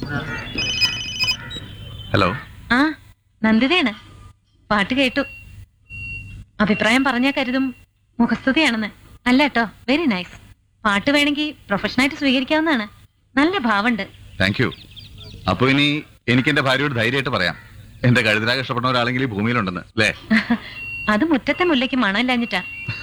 Hello ആ നന്ദിതയാണ് പാട്ട് കേട്ടു അഭിപ്രായം പറഞ്ഞാ കരുതും മുഖസ്തുതിയാണെന്ന് അല്ല കേട്ടോ വെരി നൈസ് പാട്ട് വേണമെങ്കിൽ പ്രൊഫഷണായിട്ട് സ്വീകരിക്കാവുന്നതാണ് നല്ല ഭാവമുണ്ട് താങ്ക് യു അപ്പൊ ഇനി എനിക്ക് എന്റെ ഭാര്യയോട് ധൈര്യമായിട്ട് പറയാം എന്റെ കഴുതിരാக ഇഷ്ടപ്പെടുന്ന ഒരാളെങ്കിൽ ഈ ഭൂമിയിലുണ്ടെന്ന് അല്ലേ അത് മുറ്റത്തെ മുല്ലയ്ക്ക് മണമില്ലാഞ്ഞിട്ടാ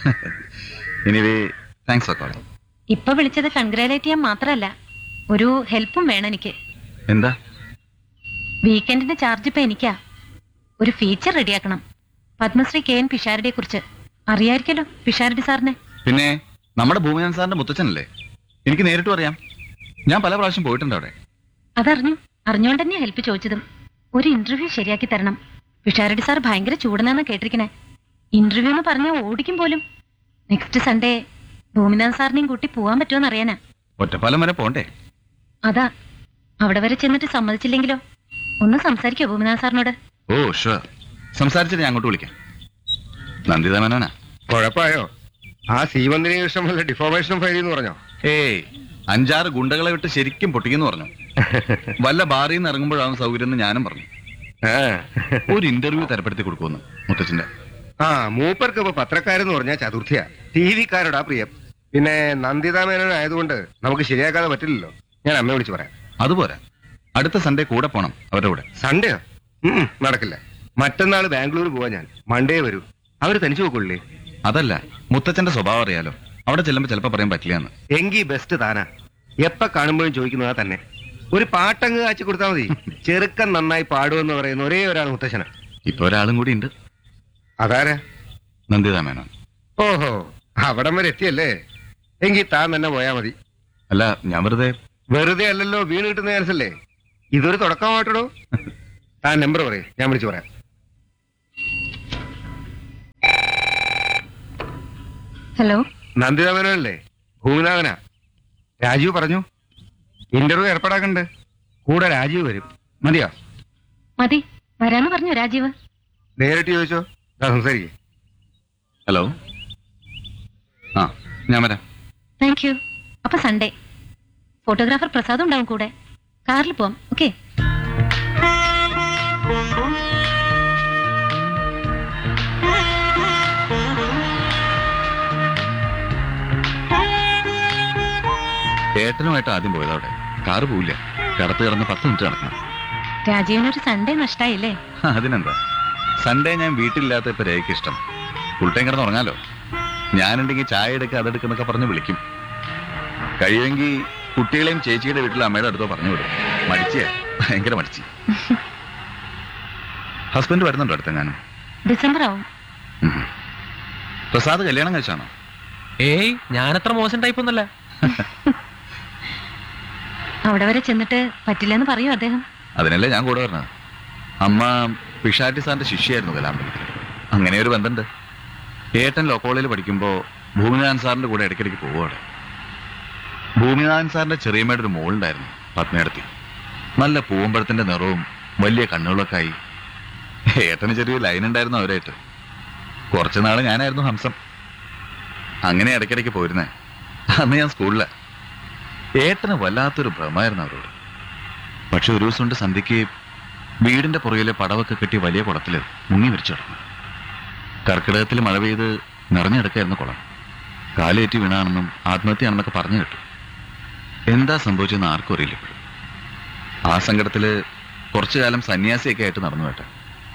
ഇനി താങ്ക്സ് ഫോർ കോളിംഗ് ഇപ്പൊ വിളിച്ചത് കൺഗ്രാലേറ്റ് ചെയ്യാൻ മാത്രല്ല ഒരു ഹെൽപ്പും വേണം എനിക്ക് എന്താ വീക്കെൻഡിന്റെ ചാർജ് ഇപ്പൊ എനിക്കാ ഒരു ഫീച്ചർ റെഡിയാക്കണം പത്മശ്രീ കെ എൻ പിഷാരടിയെ കുറിച്ച് അറിയായിരിക്കല്ലോ പിഷാരടി സാറിനെ പിന്നെ നമ്മുടെ ഭൂമിനാഥൻ സാറിന്റെ മുത്തച്ഛനല്ലേ എനിക്ക് നേരിട്ടും അറിയാം ഞാൻ പല പ്രാവശ്യം പോയിട്ടുണ്ട് അവിടെ അതറിഞ്ഞു അറിഞ്ഞോണ്ട് തന്നെയാ ഹെൽപ്പ് ചോദിച്ചതും ഒരു ഇന്റർവ്യൂ ശരിയാക്കി തരണം പിഷാരടി സാർ ഭയങ്കര ചൂടനാന്ന് കേട്ടിരിക്കണേ ഇന്റർവ്യൂ എന്ന് പറഞ്ഞാൽ ഓടിക്കും പോലും നെക്സ്റ്റ് സൺഡേ ഭൂമിനാഥ് സാറിനെയും കൂട്ടി പോവാൻ പറ്റുമോ അറിയാനാ ഒറ്റപ്പാലം വരെ പോണ്ടേ അതാ അവിടെ വരെ ചെന്നിട്ട് സമ്മതിച്ചില്ലെങ്കിലോ ഒന്ന് സംസാരിക്കോ ഭൂമിനാഥ് സാറിനോട് ഓ ഷുവർ സംസാരിച്ചിട്ട് ഞാൻ അങ്ങോട്ട് വിളിക്കാം നന്ദിത മേനോനാ കുഴപ്പമായോ ആ സീമന്തിനി കൃഷ്ണൻ വല്ല ഡിഫോമേഷൻ ഫയൽ എന്ന് പറഞ്ഞോ ഏയ് അഞ്ചാറ് ഗുണ്ടകളെ വിട്ട് ശരിക്കും പൊട്ടിക്കുന്നു പറഞ്ഞു വല്ല ബാറിൽ നിന്ന് ഇറങ്ങുമ്പോഴാവും സൗകര്യം എന്ന് ഞാനും പറഞ്ഞു ആ. ഒരു ഇന്റർവ്യൂ തരപ്പെടുത്തി കൊടുക്കുമെന്ന് മുത്തച്ഛന്റെ ആ മൂപ്പർക്ക് ഇപ്പൊ പത്രക്കാരെന്ന് പറഞ്ഞാൽ ചതുർത്ഥിയാ ടി വിക്കാരോടാ പ്രിയം പിന്നെ നന്ദിത മേനോൻ ആയതുകൊണ്ട് നമുക്ക് ശരിയാക്കാതെ പറ്റില്ലല്ലോ ഞാൻ അമ്മയെ വിളിച്ച് പറയാം അതുപോരാ അടുത്ത സൺഡേ കൂടെ പോണം അവരുടെ കൂടെ സൺഡേയോ ഉം, നടക്കില്ല മറ്റന്നാൾ ബാംഗ്ലൂർ പോവാ ഞാൻ മൺഡേ വരൂ അവര് തനിച്ചു പോക്കുള്ളേ അതല്ല മുത്തച്ഛന്റെ സ്വഭാവം അറിയാലോ അവിടെ ചെല്ലുമ്പോ ചിലപ്പോ പറയാൻ പറ്റില്ല എന്ന് എങ്കി ബെസ്റ്റ് താനാ എപ്പ കാണുമ്പോഴും ചോദിക്കുന്നതാ തന്നെ ഒരു പാട്ടങ്ങ് കാച്ചി കൊടുത്താൽ മതി ചെറുക്കൻ നന്നായി പാടുമെന്ന് പറയുന്ന ഒരേ ഒരാൾ മുത്തശ്ശന ഇപ്പൊ ഒരാളും കൂടി ഉണ്ട് അതാരാ നന്ദിത മേനോൻ ഓഹോ അവിടം വരെ എത്തിയല്ലേ എങ്കിൽ താൻ തന്നെ പോയാ മതി അല്ല ഞാൻ വെറുതെ വെറുതെ അല്ലല്ലോ വീണ് കിട്ടുന്ന ചാൻസല്ലേ ഇതൊരു തുടക്കമായിട്ടോ താൻ നമ്പർ പറയും ഞാൻ വിളിച്ചു പറയാം ഹലോ നന്ദിത മേനോനല്ലേ ഭൂമിനാഥനാ രാജീവ് പറഞ്ഞു ഇന്റർവ്യൂ ഏർപ്പാടാക്കണ്ട് കൂടെ രാജീവ് വരും മതിയോ മതി വരാന്ന് പറഞ്ഞു രാജീവ് നേരിട്ട് ചോദിച്ചോ ഞാൻ സംസാരിക്കേ ഹലോ ആ ഞാൻ വരാം താങ്ക് യു അപ്പൊ സൺഡേ ഫോട്ടോഗ്രാഫർ പ്രസാദ് ഉണ്ടാവും കൂടെ കാറിൽ പോവാം ഓക്കെ ഏട്ടനുമായിട്ട് ആദ്യം പോയത് അവിടെ കാറ് പോവില്ല കടത്ത് കിടന്ന് പത്ത് മിനിറ്റ് നടക്കണം രാജീവിനൊരു സൺഡേ നഷ്ടായില്ലേ അതിനെന്താ സൺഡേ ഞാൻ വീട്ടിലില്ലാത്ത ഇപ്പൊ രേഖയ്ക്ക് ഇഷ്ടം ഫുൾ ടൈം കിടന്ന് ഉറങ്ങാലോ ഞാനുണ്ടെങ്കിൽ ചായ എടുക്കുക അതെടുക്കുന്നൊക്കെ പറഞ്ഞ് വിളിക്കും കഴിയുമെങ്കിൽ കുട്ടികളെയും ചേച്ചിയുടെ വീട്ടിൽ അമ്മയുടെ അടുത്തോ പറഞ്ഞു വിടും മടിച്ചിയ ഭയങ്കര മടിച്ചി ഹസ്ബൻഡ് വരുന്നുണ്ടോ അടുത്തെങ്ങാനും ഡിസംബർ ആവും ഉം. പ്രസാദ് കല്യാണം കഴിച്ചാണോ ഏയ് ഞാനത്ര മോശം ടൈപ്പ് ഒന്നല്ല അവിടെ വരെ ചെന്നിട്ട് പറ്റില്ലെന്ന് പറയൂ അദ്ദേഹം അതിനല്ലേ ഞാൻ കൂടെ പറഞ്ഞത് അമ്മ പിഷാറ്റി സാറിന്റെ ശിഷ്യായിരുന്നു കലാമ്പലത്തിൽ അങ്ങനെ ഒരു ബന്ധമുണ്ട് ഏട്ടൻ ലോ കോളേജിൽ പഠിക്കുമ്പോൾ ഭൂമിനാഥൻ സാറിന്റെ കൂടെ ഇടയ്ക്കിടയ്ക്ക് പോവുകയാണ് ഭൂമിനാഥൻ സാറിന്റെ ചെറിയമ്മയുടെ ഒരു മോളുണ്ടായിരുന്നു പത്മേടത്തി നല്ല പൂവമ്പഴത്തിന്റെ നിറവും വലിയ കണ്ണുകളൊക്കെ ആയി ഏട്ടന് ചെറിയൊരു ലൈൻ ഉണ്ടായിരുന്നു അവരായിട്ട് കുറച്ചു നാള് ഞാനായിരുന്നു ഹംസം അങ്ങനെ ഇടയ്ക്കിടയ്ക്ക് പോയിരുന്നേ അന്ന് ഞാൻ സ്കൂളില് ഏട്ടന് വല്ലാത്തൊരു ഭ്രമമായിരുന്നു അവരോട് പക്ഷെ ഒരു ദിവസം കൊണ്ട് സന്ധ്യയ്ക്ക് വീടിന്റെ പുറകിലെ പടവൊക്കെ കെട്ടി വലിയ കുളത്തില് മുങ്ങി മരിച്ചു കിടന്നു കർക്കിടകത്തിൽ മഴ പെയ്ത് നിറഞ്ഞെടുക്കായിരുന്നു കുളം കാലേറ്റി വീണാണെന്നും ആത്മഹത്യയാണെന്നൊക്കെ പറഞ്ഞു കേട്ടു എന്താ സംഭവിച്ചെന്ന് ആർക്കും അറിയില്ല ഇപ്പോഴും ആ സങ്കടത്തില് കുറച്ചു കാലം സന്യാസിയൊക്കെ ആയിട്ട് നടന്നു കേട്ടെ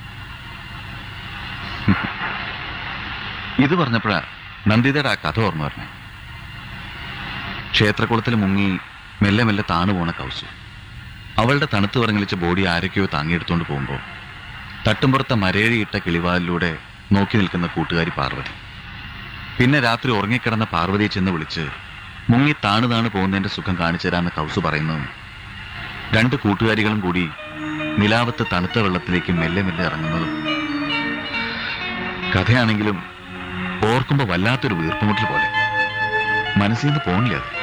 ഇത് പറഞ്ഞപ്പോഴാ നന്ദിതയുടെ ആ കഥ ഓർമ്മ പറഞ്ഞേ ക്ഷേത്രകുളത്തിൽ മുങ്ങി മെല്ലെ മെല്ലെ താണു പോണ കൗസു അവളുടെ തണുത്തു വിറങ്ങലിച്ച ബോഡി ആരൊക്കെയോ താങ്ങിയെടുത്തോണ്ട് പോകുമ്പോൾ തട്ടുംപുറത്തെ മരേഴിയിട്ട കിളിവാലിലൂടെ നോക്കി നിൽക്കുന്ന കൂട്ടുകാരി പാർവതി പിന്നെ രാത്രി ഉറങ്ങിക്കിടന്ന പാർവതിയെ ചെന്ന് വിളിച്ച് മുങ്ങി താണു താണു പോകുന്നതിന്റെ സുഖം കാണിച്ചു തരാമെന്ന് കൗസു പറയുന്നതും രണ്ട് കൂട്ടുകാരികളും കൂടി നിലാവത്ത് തണുത്ത വെള്ളത്തിലേക്ക് മെല്ലെ മെല്ലെ ഇറങ്ങുന്നതും കഥയാണെങ്കിലും ഓർക്കുമ്പോ വല്ലാത്തൊരു വീർപ്പുമുട്ടൽ പോലെ മനസ്സിൽ നിന്ന് പോണില്ല അത്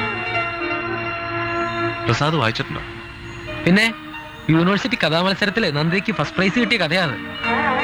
പ്രസാദ് വായിച്ചിട്ടുണ്ടോ പിന്നെ യൂണിവേഴ്സിറ്റി കഥാമത്സരത്തില് നന്ദിക്ക് ഫസ്റ്റ് പ്രൈസ് കിട്ടിയ കഥയാണ്